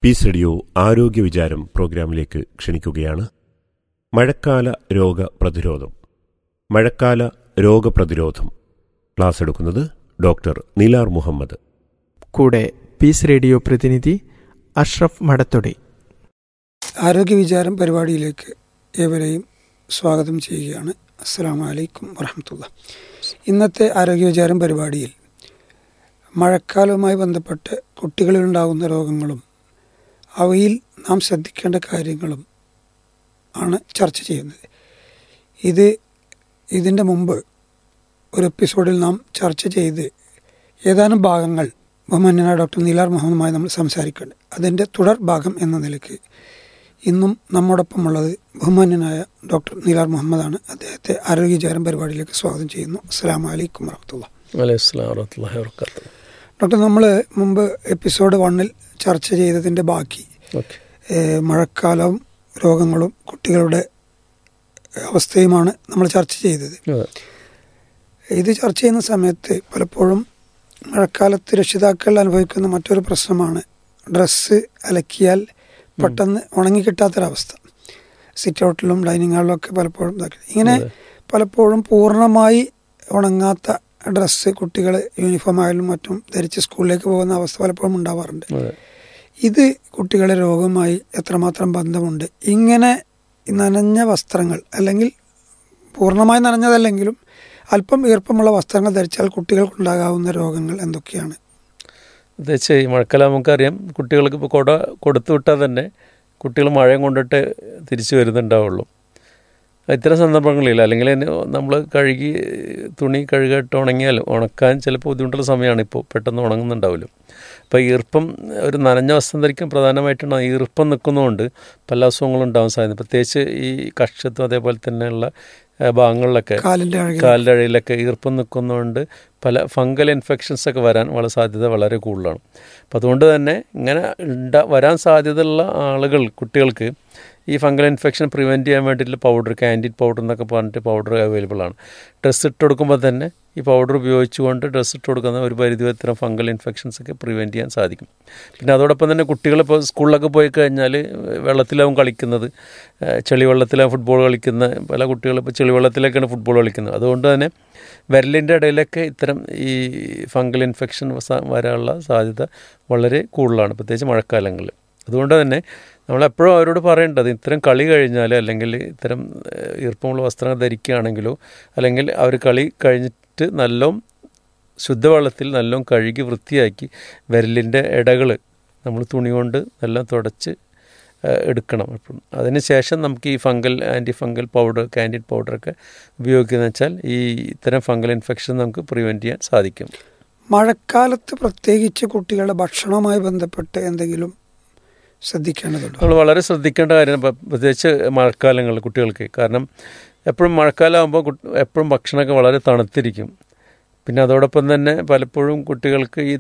Piece radio ആരോഗ്യ വിചാരം പ്രോഗ്രാമിലേക്ക് ക്ഷണിക്കുകയാണ് മഴക്കാല രോഗ പ്രതിരോധം മഴക്കാല രോഗപ്രതിരോധം ക്ലാസ് എടുക്കുന്നത് ഡോക്ടർ നിലാർ മുഹമ്മദ് കൂടെ പീസ് റേഡിയോ പ്രതിനിധി അഷ്റഫ് മടത്തൊടി ആരോഗ്യ വിചാരം പരിപാടിയിലേക്ക് ഏവരെയും സ്വാഗതം ചെയ്യുകയാണ് അസ്സാം വലൈക്കും വറഹമത്തുള്ള ഇന്നത്തെ ആരോഗ്യ വിചാരം പരിപാടിയിൽ മഴക്കാലവുമായി ബന്ധപ്പെട്ട് കുട്ടികളിലുണ്ടാകുന്ന രോഗങ്ങളും അവയിൽ നാം ശ്രദ്ധിക്കേണ്ട കാര്യങ്ങളും ആണ് ചർച്ച ചെയ്യുന്നത് ഇത് ഇതിൻ്റെ മുമ്പ് ഒരു എപ്പിസോഡിൽ നാം ചർച്ച ചെയ്ത് ഏതാനും ഭാഗങ്ങൾ ബഹുമാന്യനായ ഡോക്ടർ നീലാർ മുഹമ്മദുമായി നമ്മൾ സംസാരിക്കുന്നുണ്ട് അതിൻ്റെ തുടർ ഭാഗം എന്ന നിലയ്ക്ക് ഇന്നും നമ്മോടൊപ്പമുള്ളത് ബഹുമാന്യനായ ഡോക്ടർ നീലാർ മുഹമ്മദാണ് അദ്ദേഹത്തെ ആരോഗ്യചാരം പരിപാടിയിലേക്ക് സ്വാഗതം ചെയ്യുന്നു അസ്സാം വലൈക്കും വറഹത്തുള്ള അലൈഹിസ്ലാം വറഹ്മത്തുള്ളാഹി വബറകാതുഹു ഡോക്ടർ നമ്മൾ മുമ്പ് എപ്പിസോഡ് വണ്ണിൽ ചർച്ച ചെയ്തതിൻ്റെ ബാക്കി ഓക്കെ ഏഹ്, മഴക്കാലവും രോഗങ്ങളും കുട്ടികളുടെ അവസ്ഥയുമാണ് നമ്മൾ ചർച്ച ചെയ്തത് അതെ ഇത് ചർച്ച ചെയ്യുന്ന സമയത്ത് പലപ്പോഴും മഴക്കാലത്ത് രക്ഷിതാക്കൾ അനുഭവിക്കുന്ന മറ്റൊരു പ്രശ്നമാണ് ഡ്രസ്സ് അലക്കിയാൽ പെട്ടെന്ന് ഉണങ്ങിക്കിട്ടാത്തൊരവസ്ഥ സിറ്റ് ഔട്ടിലും ഡൈനിങ് ഹാളിലും ഒക്കെ പലപ്പോഴും ഇതാക്കി ഇങ്ങനെ അതെ. പലപ്പോഴും പൂർണ്ണമായി ഉണങ്ങാത്ത ഡ്രസ്സ് കുട്ടികൾ യൂണിഫോം ആയാലും മറ്റും ധരിച്ച് സ്കൂളിലേക്ക് പോകുന്ന അവസ്ഥ പലപ്പോഴും ഉണ്ടാവാറുണ്ട് അതെ ഇത് കുട്ടികളെ രോഗവുമായി എത്രമാത്രം ബന്ധമുണ്ട് ഇങ്ങനെ നനഞ്ഞ വസ്ത്രങ്ങൾ അല്ലെങ്കിൽ പൂർണ്ണമായി നനഞ്ഞതല്ലെങ്കിലും അല്പം ഈർപ്പമുള്ള വസ്ത്രങ്ങൾ ധരിച്ചാൽ കുട്ടികൾക്കുണ്ടാകാവുന്ന രോഗങ്ങൾ എന്തൊക്കെയാണ് പ്രത്യേകിച്ച് ഈ മഴക്കാലം നമുക്കറിയാം കുട്ടികൾക്ക് ഇപ്പോൾ കുട കൊടുത്തു വിട്ടാൽ തന്നെ കുട്ടികൾ മഴയും കൊണ്ടിട്ട് തിരിച്ചു വരുന്നുണ്ടാവുള്ളൂ ഇത്തരം സന്ദർഭങ്ങളിൽ അല്ലെങ്കിൽ നമ്മൾ കഴുകി തുണി കഴുകിയിട്ട് ഉണങ്ങിയാൽ ഉണക്കാൻ ചിലപ്പോൾ ബുദ്ധിമുട്ടുള്ള സമയമാണ് ഇപ്പോൾ പെട്ടെന്ന് ഉണങ്ങുന്നുണ്ടാവില്ല അപ്പോൾ ഈർപ്പം ഒരു നനഞ്ഞ വസ്ത്രം ധരിക്കാൻ പ്രധാനമായിട്ടാണ് ഈർപ്പം നിൽക്കുന്നതുകൊണ്ട് പല അസുഖങ്ങളും ഉണ്ടാവാൻ സാധ്യത പ്രത്യേകിച്ച് ഈ കക്ഷത്തും അതേപോലെ തന്നെയുള്ള ഏഹ്, ഭാഗങ്ങളിലൊക്കെ കാലിന്റെ അഴകിൽ കാലിൻ്റെ അഴയിലൊക്കെ ഈർപ്പം നിൽക്കുന്നതുകൊണ്ട് പല ഫംഗൽ ഇൻഫെക്ഷൻസ് ഒക്കെ വരാൻ വളരെ സാധ്യത വളരെ കൂടുതലാണ് അപ്പോൾ അതുകൊണ്ട് തന്നെ ഇങ്ങനെ ഉണ്ടാ വരാൻ സാധ്യതയുള്ള ആളുകൾ കുട്ടികൾക്ക് ഈ ഫംഗൽ ഇൻഫെക്ഷൻ പ്രിവെൻറ്റ് ചെയ്യാൻ വേണ്ടിയിട്ടുള്ള പൗഡർ കാൻഡിഡ് പൗഡർ എന്നൊക്കെ പറഞ്ഞിട്ട് പൗഡർ അവൈലബിൾ ആണ് ഡ്രസ്സ് ഇട്ട് കൊടുക്കുമ്പോൾ തന്നെ ഈ പൗഡർ ഉപയോഗിച്ചുകൊണ്ട് ഡ്രസ്സ് ഇട്ട് കൊടുക്കുന്ന ഒരു പരിധി ഇത്തരം ഫംഗൽ ഇൻഫെക്ഷൻസ് ഒക്കെ പ്രിവെൻറ്റ് ചെയ്യാൻ സാധിക്കും പിന്നെ അതോടൊപ്പം തന്നെ കുട്ടികൾ ഇപ്പോൾ സ്കൂളിലൊക്കെ പോയി കഴിഞ്ഞാൽ വെള്ളത്തിലാവും കളിക്കുന്നത് ഏഹ് ചെളിവെള്ളത്തിലാവും ഫുട്ബോൾ കളിക്കുന്ന പല കുട്ടികളും ഇപ്പോൾ ചെളിവെള്ളത്തിലൊക്കെയാണ് ഫുട്ബോൾ കളിക്കുന്നത് അതുകൊണ്ട് തന്നെ വിരലിൻ്റെ ഇടയിലൊക്കെ ഇത്തരം ഈ ഫംഗൽ ഇൻഫെക്ഷൻ സ- വരാനുള്ള സാധ്യത വളരെ കൂടുതലാണ് പ്രത്യേകിച്ച് മഴക്കാലങ്ങളിൽ അതുകൊണ്ട് തന്നെ നമ്മളെപ്പോഴും അവരോട് പറയേണ്ടത് ഇത്തരം കളി കഴിഞ്ഞാൽ അല്ലെങ്കിൽ ഇത്തരം ഏഹ്, ഈർപ്പമുള്ള വസ്ത്രങ്ങൾ ധരിക്കുകയാണെങ്കിലോ അല്ലെങ്കിൽ അവർ കളി കഴിഞ്ഞിട്ട് നല്ലോണം ശുദ്ധവെള്ളത്തിൽ നല്ലോണം കഴുകി വൃത്തിയാക്കി വിരലിൻ്റെ ഇടകൾ നമ്മൾ തുണി കൊണ്ട് നല്ലോണം തുടച്ച് ഏഹ്, എടുക്കണം അപ്പം അതിന് ശേഷം നമുക്ക് ഈ fungal anti fungal powder Candid പൗഡറൊക്കെ ഉപയോഗിക്കുന്നത് വെച്ചാൽ ഈ ഇത്തരം ഫംഗൽ ഇൻഫെക്ഷൻ നമുക്ക് പ്രിവെൻറ്റ് ചെയ്യാൻ സാധിക്കും മഴക്കാലത്ത് പ്രത്യേകിച്ച് കുട്ടികളുടെ ഭക്ഷണവുമായി ബന്ധപ്പെട്ട് എന്തെങ്കിലും ശ്രദ്ധിക്കേണ്ടതുണ്ടോ നമ്മൾ വളരെ ശ്രദ്ധിക്കേണ്ട കാര്യമാണ് പ- പ്രത്യേകിച്ച് മഴക്കാലങ്ങളിൽ കുട്ടികൾക്ക് കാരണം എപ്പോഴും മഴക്കാലം ആകുമ്പോൾ എപ്പോഴും ഭക്ഷണമൊക്കെ വളരെ തണുത്തിരിക്കും പിന്നെ അതോടൊപ്പം തന്നെ പലപ്പോഴും കുട്ടികൾക്ക് ഈ